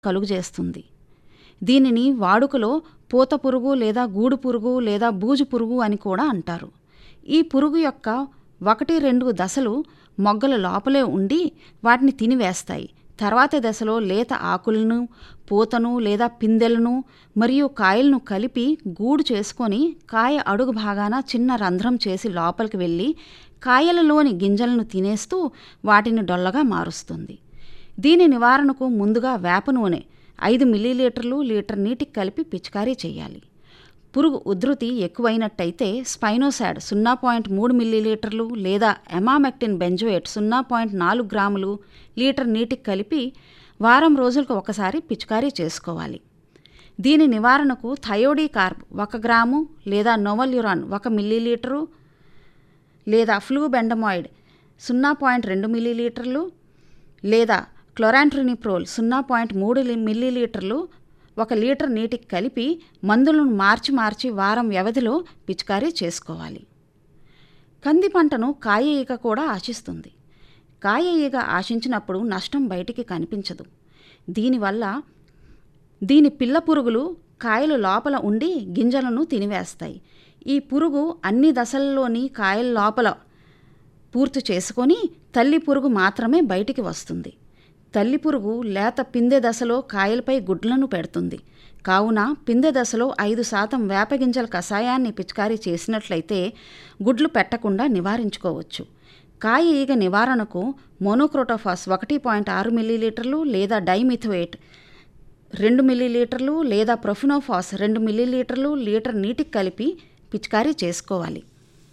కలుగజేస్తుంది దీనిని వాడుకలో పూత పురుగు లేదా గూడు పురుగు లేదా బూజు పురుగు అని కూడా అంటారు ఈ పురుగు యొక్క ఒకటి రెండు దశలు మొగ్గల లోపలే ఉండి వాటిని తినివేస్తాయి తర్వాతి దశలో లేత ఆకులను పూతను లేదా పిందెలను మరియు కాయలను కలిపి గూడు చేసుకొని కాయ అడుగు భాగాన చిన్న రంధ్రం చేసి లోపలికి వెళ్ళి కాయలలోని గింజలను తినేస్తూ వాటిని డొల్లగా మారుస్తుంది దీని నివారణకు ముందుగా వేప నూనె ఐదు మిల్లీలీటర్లు లీటర్ నీటికి కలిపి పిచికారీ చేయాలి పురుగు ఉధృతి ఎక్కువైనట్టయితే స్పైనోసాడ్ సున్నా పాయింట్ మూడు మిల్లీలీటర్లు లేదా ఎమామెక్టిన్ బెంజోయేట్ సున్నా పాయింట్ నాలుగు గ్రాములు లీటర్ నీటికి కలిపి వారం రోజులకు ఒకసారి పిచికారీ చేసుకోవాలి దీని నివారణకు థయోడీ కార్బ్ ఒక గ్రాము లేదా నోవల్యురాన్ ఒక మిల్లీలీటరు లేదా ఫ్లూబెండమాయిడ్ సున్నా పాయింట్ రెండు మిల్లీలీటర్లు లేదా క్లోరాంట్రినిప్రోల్ సున్నా పాయింట్ మూడు మిల్లీలీటర్లు ఒక లీటర్ నీటికి కలిపి మందులను మార్చి మార్చి వారం వ్యవధిలో పిచికారీ చేసుకోవాలి కంది పంటను కాయ ఈగ కూడా ఆశిస్తుంది కాయ ఈగ ఆశించినప్పుడు నష్టం బయటికి కనిపించదు దీనివల్ల దీని పిల్ల పురుగులు కాయలు లోపల ఉండి గింజలను తినివేస్తాయి ఈ పురుగు అన్ని దశల్లోని కాయల లోపల పూర్తి చేసుకొని తల్లి పురుగు మాత్రమే బయటికి వస్తుంది తల్లి పురుగు లేత పిందె దశలో కాయలపై గుడ్లను పెడుతుంది కావున పిందె దశలో ఐదు శాతం వేపగింజల కషాయాన్ని పిచికారీ చేసినట్లయితే గుడ్లు పెట్టకుండా నివారించుకోవచ్చు కాయ ఈగ నివారణకు మోనోక్రోటోఫాస్ ఒకటి పాయింట్ ఆరు మిల్లీలీటర్లు లేదా డైమిథోయేట్ రెండు మిల్లీలీటర్లు లేదా ప్రొఫినోఫాస్ రెండు మిల్లీలీటర్లు లీటర్ నీటికి కలిపి పిచికారీ చేసుకోవాలి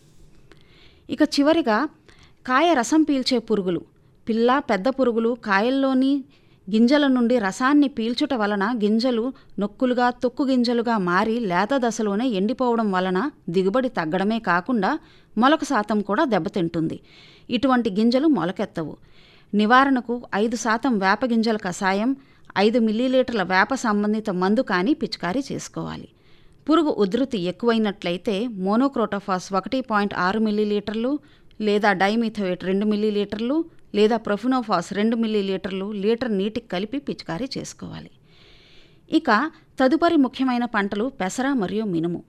ఇక చివరిగా కాయ రసం పీల్చే పురుగులు పిల్ల పెద్ద పురుగులు కాయల్లోని గింజల నుండి రసాన్ని పీల్చుట వలన గింజలు నొక్కులుగా తొక్కు గింజలుగా మారి లేత దశలోనే ఎండిపోవడం వలన దిగుబడి తగ్గడమే కాకుండా మొలక శాతం కూడా దెబ్బతింటుంది ఇటువంటి గింజలు మొలకెత్తవు నివారణకు ఐదు శాతం వేప గింజల కషాయం ఐదు మిల్లీలీటర్ల వేప సంబంధిత మందు కానీ పిచికారీ చేసుకోవాలి పురుగు ఉధృతి ఎక్కువైనట్లయితే మోనోక్రోటోఫాస్ ఒకటి పాయింట్ ఆరు మిల్లీలీటర్లు లేదా డైమిథోయేట్ రెండు మిల్లీలీటర్లు లేదా ప్రొఫినోఫాస్ రెండు మిల్లీలీటర్లు లీటర్ నీటికి కలిపి పిచికారీ చేసుకోవాలి ఇక తదుపరి ముఖ్యమైన పంటలు పెసర మరియు మినుము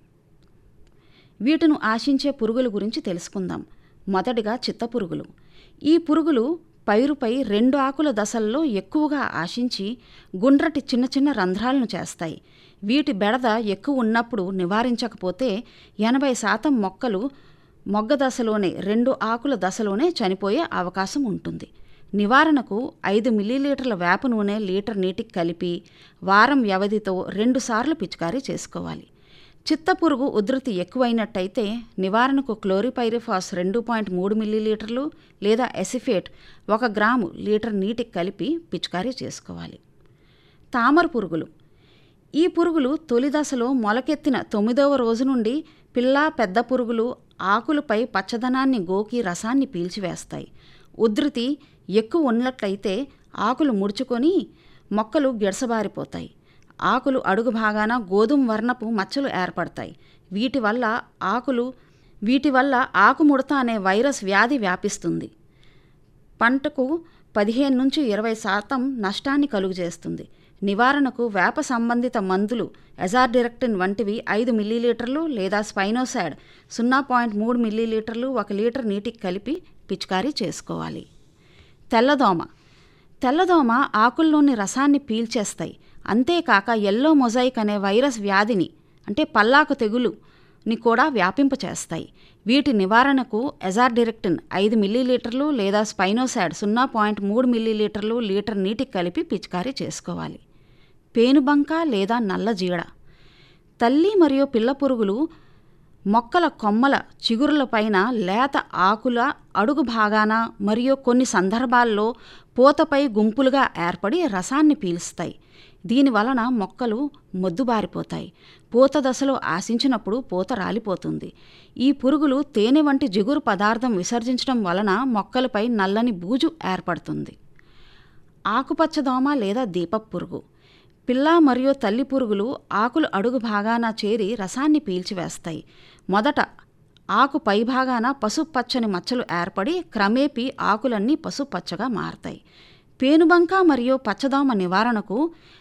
వీటిను ఆశించే పురుగుల గురించి తెలుసుకుందాం మొదటిగా చిత్తపురుగులు ఈ పురుగులు పైరుపై రెండు ఆకుల దశల్లో ఎక్కువగా ఆశించి గుండ్రటి చిన్న చిన్న రంధ్రాలను చేస్తాయి వీటి బెడద ఎక్కువ ఉన్నప్పుడు నివారించకపోతే ఎనభై శాతం మొక్కలు మొగ్గ దశలోనే రెండు ఆకుల దశలోనే చనిపోయే అవకాశం ఉంటుంది నివారణకు ఐదు మిల్లీలీటర్ల వేప నూనె లీటర్ నీటికి కలిపి వారం వ్యవధితో రెండుసార్లు పిచికారీ చేసుకోవాలి చిత్తపురుగు ఉధృతి ఎక్కువైనట్టయితే నివారణకు క్లోరిపైరిఫాస్ రెండు పాయింట్ మూడు మిల్లీలీటర్లు లేదా ఎసిఫేట్ ఒక గ్రాము లీటర్ నీటికి కలిపి పిచికారీ చేసుకోవాలి తామర పురుగులు ఈ పురుగులు తొలి దశలో మొలకెత్తిన తొమ్మిదవ రోజు నుండి పిల్ల పెద్ద పురుగులు ఆకులపై పచ్చదనాన్ని గోకి రసాన్ని పీల్చివేస్తాయి ఉధృతి ఎక్కువ ఉన్నట్లయితే ఆకులు ముడుచుకొని మొక్కలు గిడసబారిపోతాయి ఆకులు అడుగు భాగాన గోధుమ వర్ణపు మచ్చలు ఏర్పడతాయి వీటి వల్ల ఆకులు వీటి వల్ల ఆకుముడత అనే వైరస్ వ్యాధి వ్యాపిస్తుంది పంటకు పదిహేను నుంచి ఇరవై శాతం నష్టాన్ని కలుగజేస్తుంది నివారణకు వేప సంబంధిత మందులు ఎజార్డిరెక్టిన్ వంటివి ఐదు మిల్లీలీటర్లు లేదా స్పైనోసాడ్ సున్నా పాయింట్ మూడు మిల్లీలీటర్లు ఒక లీటర్ నీటికి కలిపి పిచికారీ చేసుకోవాలి తెల్లదోమ తెల్లదోమ ఆకుల్లోని రసాన్ని పీల్చేస్తాయి అంతేకాక ఎల్లో మొజాయిక్ అనే వైరస్ వ్యాధిని అంటే పల్లాకు తెగులుని కూడా వ్యాపింపచేస్తాయి వీటి నివారణకు ఎజార్డిరెక్టిన్ ఐదు మిల్లీలీటర్లు లేదా స్పైనోసాడ్ సున్నా పాయింట్ మూడు మిల్లీలీటర్లు లీటర్ నీటికి కలిపి పిచికారీ చేసుకోవాలి పేనుబంక లేదా నల్ల జీడ తల్లి మరియు పిల్ల పురుగులు మొక్కల కొమ్మల చిగురులపైన లేత ఆకుల అడుగు భాగాన మరియు కొన్ని సందర్భాల్లో పూతపై గుంపులుగా ఏర్పడి రసాన్ని పీలుస్తాయి దీని వలన మొక్కలు మొద్దుబారిపోతాయి పూత దశలో ఆశించినప్పుడు పూత రాలిపోతుంది ఈ పురుగులు తేనె వంటి జిగురు పదార్థం విసర్జించడం వలన మొక్కలపై నల్లని బూజు ఏర్పడుతుంది ఆకుపచ్చ దోమ లేదా దీపపు పురుగు పిల్ల మరియు తల్లి పురుగులు ఆకులు అడుగు భాగాన చేరి రసాన్ని పీల్చివేస్తాయి మొదట ఆకు పైభాగాన పసుపచ్చని మచ్చలు ఏర్పడి క్రమేపీ ఆకులన్నీ పసుపచ్చగా మారతాయి పేనుబంక మరియు పచ్చదోమ నివారణకు